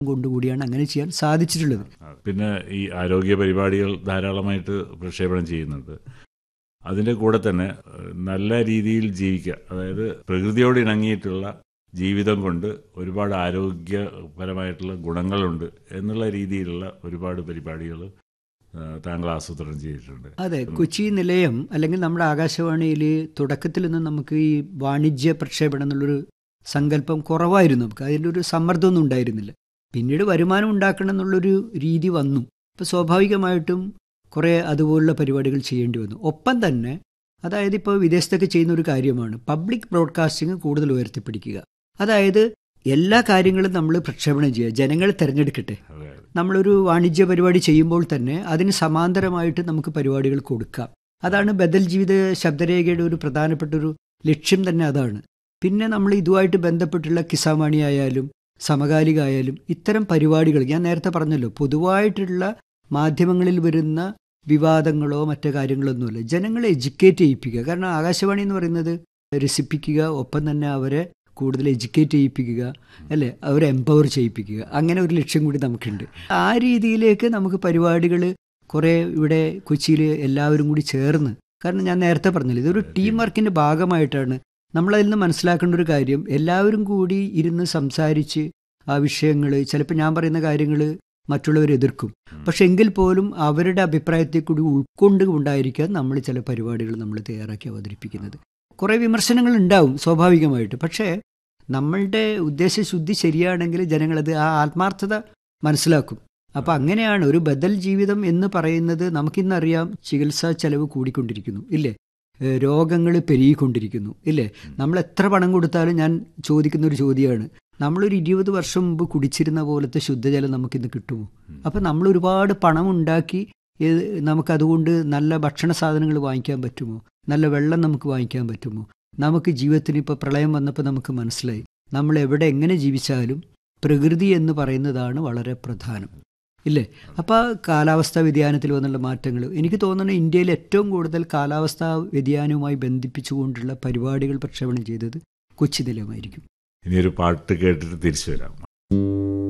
കൊണ്ടുകൂടിയാണ് അങ്ങനെ ചെയ്യാൻ സാധിച്ചിട്ടുള്ളത് പിന്നെ ഈ ആരോഗ്യ പരിപാടികൾ ധാരാളമായിട്ട് പ്രക്ഷേപണം ചെയ്യുന്നുണ്ട് അതിൻ്റെ കൂടെ തന്നെ ഏഹ്, നല്ല രീതിയിൽ ജീവിക്കുക അതായത് പ്രകൃതിയോട് ഇണങ്ങിയിട്ടുള്ള ജീവിതം കൊണ്ട് ഒരുപാട് ആരോഗ്യപരമായിട്ടുള്ള ഗുണങ്ങളുണ്ട് എന്നുള്ള രീതിയിലുള്ള ഒരുപാട് പരിപാടികൾ ഏഹ്, താങ്കൾ ആസൂത്രണം ചെയ്തിട്ടുണ്ട് അതെ കൊച്ചി നിലയം അല്ലെങ്കിൽ നമ്മുടെ ആകാശവാണിയിൽ തുടക്കത്തിൽ നിന്ന് നമുക്ക് ഈ വാണിജ്യ പ്രക്ഷേപണം എന്നുള്ളൊരു സങ്കല്പം കുറവായിരുന്നു നമുക്ക് അതിൻ്റെ ഒരു സമ്മർദ്ദമൊന്നും ഉണ്ടായിരുന്നില്ല പിന്നീട് വരുമാനം ഉണ്ടാക്കണം എന്നുള്ളൊരു രീതി വന്നു അപ്പോൾ സ്വാഭാവികമായിട്ടും കുറേ അതുപോലുള്ള പരിപാടികൾ ചെയ്യേണ്ടി വന്നു ഒപ്പം തന്നെ അതായത് ഇപ്പോൾ വിദേശത്തൊക്കെ ചെയ്യുന്ന ഒരു കാര്യമാണ് പബ്ലിക് ബ്രോഡ്കാസ്റ്റിംഗ് കൂടുതൽ ഉയർത്തിപ്പിടിക്കുക അതായത് എല്ലാ കാര്യങ്ങളും നമ്മൾ പ്രക്ഷേപണം ചെയ്യുക ജനങ്ങൾ തിരഞ്ഞെടുക്കട്ടെ അതെ നമ്മളൊരു വാണിജ്യ പരിപാടി ചെയ്യുമ്പോൾ തന്നെ അതിന് സമാന്തരമായിട്ട് നമുക്ക് പരിപാടികൾ കൊടുക്കാം അതാണ് ബദൽ ജീവിത ശബ്ദരേഖയുടെ ഒരു പ്രധാനപ്പെട്ട ഒരു ലക്ഷ്യം തന്നെ അതാണ് പിന്നെ നമ്മൾ ഇതുമായിട്ട് ബന്ധപ്പെട്ടുള്ള കിസാമണി ആയാലും സമകാലിക ആയാലും ഇത്തരം പരിപാടികൾ ഞാൻ നേരത്തെ പറഞ്ഞല്ലോ പൊതുവായിട്ടുള്ള മാധ്യമങ്ങളിൽ വരുന്ന വിവാദങ്ങളോ മറ്റു കാര്യങ്ങളൊന്നുമില്ല ജനങ്ങളെ എഡ്യൂക്കേറ്റ് ചെയ്യിപ്പിക്കുക കാരണം ആകാശവാണി എന്ന് പറയുന്നത് രസിപ്പിക്കുക ഒപ്പം തന്നെ അവരെ കൂടുതൽ എഡ്യൂക്കേറ്റ് ചെയ്യിപ്പിക്കുക അല്ലേ അവരെ എംപവർ ചെയ്യിപ്പിക്കുക അങ്ങനെ ഒരു ലക്ഷ്യം കൂടി നമുക്കുണ്ട് ആ രീതിയിലേക്ക് നമുക്ക് പരിപാടികൾ കുറേ ഇവിടെ കൊച്ചിയിൽ എല്ലാവരും കൂടി ചേർന്ന് കാരണം ഞാൻ നേരത്തെ പറഞ്ഞില്ല ഇതൊരു ടീം വർക്കിൻ്റെ ഭാഗമായിട്ടാണ് നമ്മളതിൽ നിന്ന് മനസ്സിലാക്കേണ്ട ഒരു കാര്യം എല്ലാവരും കൂടി ഇരുന്ന് സംസാരിച്ച് ആ വിഷയങ്ങൾ ചിലപ്പോൾ ഞാൻ പറയുന്ന കാര്യങ്ങൾ മറ്റുള്ളവർ എതിർക്കും പക്ഷെ എങ്കിൽ പോലും അവരുടെ അഭിപ്രായത്തെ കൂടി ഉൾക്കൊണ്ട് ഉണ്ടായിരിക്കാൻ നമ്മൾ ചില പരിപാടികൾ നമ്മൾ തയ്യാറാക്കി അവതരിപ്പിക്കുന്നത് കുറേ വിമർശനങ്ങൾ ഉണ്ടാവും സ്വാഭാവികമായിട്ട് പക്ഷേ നമ്മളുടെ ഉദ്ദേശശുദ്ധി ശരിയാണെങ്കിൽ ജനങ്ങളത് ആ ആത്മാർത്ഥത മനസ്സിലാക്കും അപ്പം അങ്ങനെയാണ് ഒരു ബദൽ ജീവിതം എന്ന് പറയുന്നത് നമുക്കിന്നറിയാം ചികിത്സാ ചെലവ് കൂടിക്കൊണ്ടിരിക്കുന്നു ഇല്ലേ രോഗങ്ങൾ പെരുകിക്കൊണ്ടിരിക്കുന്നു ഇല്ലേ നമ്മൾ എത്ര പണം കൊടുത്താലും ഞാൻ ചോദിക്കുന്ന ഒരു ചോദ്യമാണ് നമ്മളൊരു ഇരുപത് വർഷം മുമ്പ് കുടിച്ചിരുന്ന പോലത്തെ ശുദ്ധജലം നമുക്കിന്ന് കിട്ടുമോ അപ്പം നമ്മൾ ഒരുപാട് പണം ഉണ്ടാക്കി ഏത് നമുക്കതുകൊണ്ട് നല്ല ഭക്ഷണ സാധനങ്ങൾ വാങ്ങിക്കാൻ പറ്റുമോ നല്ല വെള്ളം നമുക്ക് വാങ്ങിക്കാൻ പറ്റുമോ നമുക്ക് ജീവിതത്തിന് ഇപ്പോൾ പ്രളയം വന്നപ്പോൾ നമുക്ക് മനസ്സിലായി നമ്മൾ എവിടെ എങ്ങനെ ജീവിച്ചാലും പ്രകൃതി എന്ന് പറയുന്നതാണ് വളരെ പ്രധാനം ഇല്ലേ അപ്പോൾ കാലാവസ്ഥാ വ്യതിയാനത്തിൽ വന്നുള്ള മാറ്റങ്ങൾ എനിക്ക് തോന്നുന്നു ഇന്ത്യയിൽ ഏറ്റവും കൂടുതൽ കാലാവസ്ഥാ വ്യതിയാനവുമായി ബന്ധിപ്പിച്ചുകൊണ്ടുള്ള പരിപാടികൾ പ്രക്ഷേപണം ചെയ്തത് കൊച്ചി നിലയമായിരിക്കും ഇനിയൊരു പാട്ട് കേട്ടിട്ട് തിരിച്ചു വരാം